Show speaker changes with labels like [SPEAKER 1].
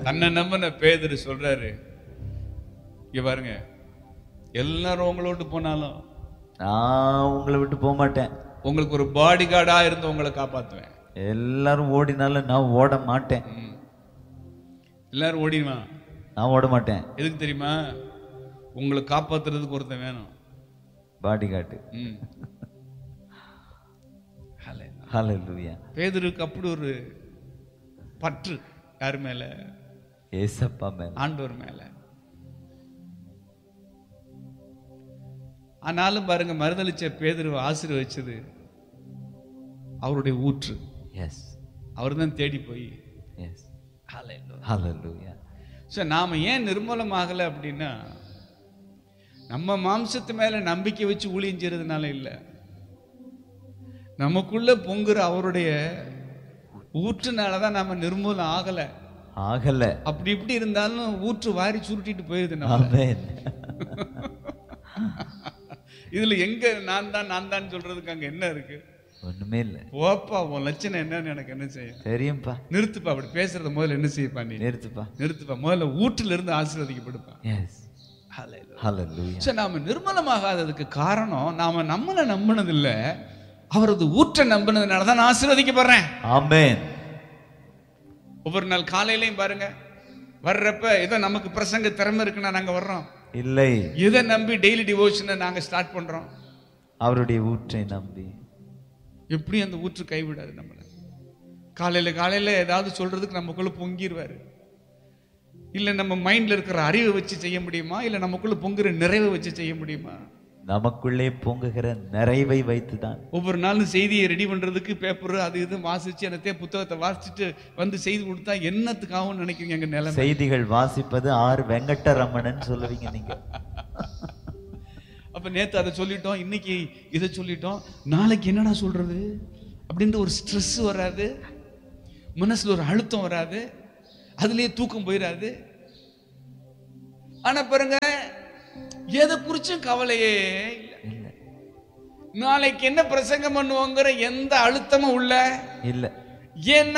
[SPEAKER 1] தன்னை நம்பின பேதுரு சொல்றாரு இங்க பாருங்க எல்லாரும் உங்களோட்டு போனாலும்
[SPEAKER 2] நான் உங்களை விட்டு போக மாட்டேன்
[SPEAKER 1] உங்களுக்கு ஒரு பாடி கார்டா இருந்து உங்களை காப்பாத்துவேன்
[SPEAKER 2] எல்லாரும் ஓடினாலும் நான் ஓட மாட்டேன்
[SPEAKER 1] ம். எல்லாரும் ஓடிடுவான்
[SPEAKER 2] நான் ஓட மாட்டேன்
[SPEAKER 1] எதுக்கு தெரியுமா உங்களை காப்பாத்துறதுக்கு ஒருத்தன் வேணும்
[SPEAKER 2] பாடி காட்டு
[SPEAKER 1] ம்.
[SPEAKER 2] ஹalleluya
[SPEAKER 1] பேதுருக்கு அப்படி ஒரு பற்று யார் மேல
[SPEAKER 2] ஏசப்பா மேல
[SPEAKER 1] ஆண்டவர் மேல ஆனாலும் பாருங்க மறுதளிச்ச பேதுருவை ஆசீர்வதிச்சது அவருடைய ஊற்று
[SPEAKER 2] எஸ்
[SPEAKER 1] அவர் தான் தேடி போய்
[SPEAKER 2] எஸ் ஹalleluya
[SPEAKER 1] ஸோ நாம் ஏன் நிர்மூலமாகலை அப்படின்னா நம்ம மாம்சத்து மேல நம்பிக்கை வச்சு ஊழியம் செய்யறதுனால இல்லை நமக்குள்ள பொங்குற அவருடைய ஊற்றுனால தான் நம்ம நிர்மூலம் ஆகலை
[SPEAKER 2] ஆகல
[SPEAKER 1] அப்படி இப்படி இருந்தாலும் ஊற்று வாரி சுருட்டிட்டு போயிருது நம்ம
[SPEAKER 2] ஆமென்
[SPEAKER 1] இதுல எங்க நான் தான் நான் தான் சொல்றதுக்கு அங்க என்ன இருக்கு
[SPEAKER 2] ஒண்ணுமே இல்ல
[SPEAKER 1] போப்பா உன் லட்சணம் என்னன்னு எனக்கு என்ன செய்யும்
[SPEAKER 2] தெரியும்பா
[SPEAKER 1] நிறுத்துப்பா அப்படி பேசுறத முதல்ல என்ன செய்யப்பா நீ
[SPEAKER 2] நிறுத்துப்பா
[SPEAKER 1] நிறுத்துப்பா முதல்ல ஊற்றுல இருந்து ஆசீர்வதிக்கப்படுப்பா
[SPEAKER 2] எஸ் ஹalleluya
[SPEAKER 1] சரி நாம நிர்மலமாகாததுக்கு காரணம் நாம நம்மளை நம்பினது இல்ல அவரது ஊற்றை நம்பினதுனால தான் நான் ஆசீர்வதிக்கப்படுறேன்
[SPEAKER 2] ஆமென்
[SPEAKER 1] ஒவ்வொரு நாள் காலையிலையும் பாருங்க வர்றப்ப ஏதோ நமக்கு பிரசங்க திறமை இருக்குன்னா நாங்க வர்றோம்
[SPEAKER 2] இல்லை
[SPEAKER 1] எதை நம்பி டெய்லி டிவோஷனை நாங்க ஸ்டார்ட் பண்றோம்
[SPEAKER 2] அவருடைய ஊற்றை நம்பி
[SPEAKER 1] எப்படி அந்த ஊற்று கைவிடாது நம்மளை காலையில காலையில ஏதாவது சொல்றதுக்கு நமக்குள்ள பொங்கிடுவாரு இல்ல நம்ம மைண்ட்ல இருக்கிற அறிவை வச்சு செய்ய முடியுமா இல்ல நமக்குள்ள பொங்குற நிறைவை வச்சு செய்ய முடியுமா
[SPEAKER 2] நமக்குள்ளே பொங்குகிற நிறைவை வைத்துதான்
[SPEAKER 1] ஒவ்வொரு நாளும் செய்தியை ரெடி பண்றதுக்கு பேப்பர் அது இது வாசிச்சு அந்த புத்தகத்தை வாசிச்சுட்டு வந்து செய்தி கொடுத்தா என்னத்துக்காகவும் நினைக்கிறீங்க எங்க நிலைமை
[SPEAKER 2] செய்திகள் வாசிப்பது ஆர் வெங்கட்டரமணன் சொல்லுவீங்க நீங்க
[SPEAKER 1] அப்ப நேத்து அதை சொல்லிட்டோம் இன்னைக்கு இதை சொல்லிட்டோம் நாளைக்கு என்னடா சொல்றது அப்படின்ற ஒரு ஸ்ட்ரெஸ் வராது மனசுல ஒரு அழுத்தம் வராது அதுலயே தூக்கம் போயிடாது ஆனா பாருங்க எதை குறிச்சும் கவலையே இல்லை
[SPEAKER 2] இல்ல
[SPEAKER 1] நாளைக்கு என்ன பிரசங்கம் பண்ணுவோங்கிற எந்த அழுத்தமும் உள்ள
[SPEAKER 2] இல்ல
[SPEAKER 1] ஏன்னா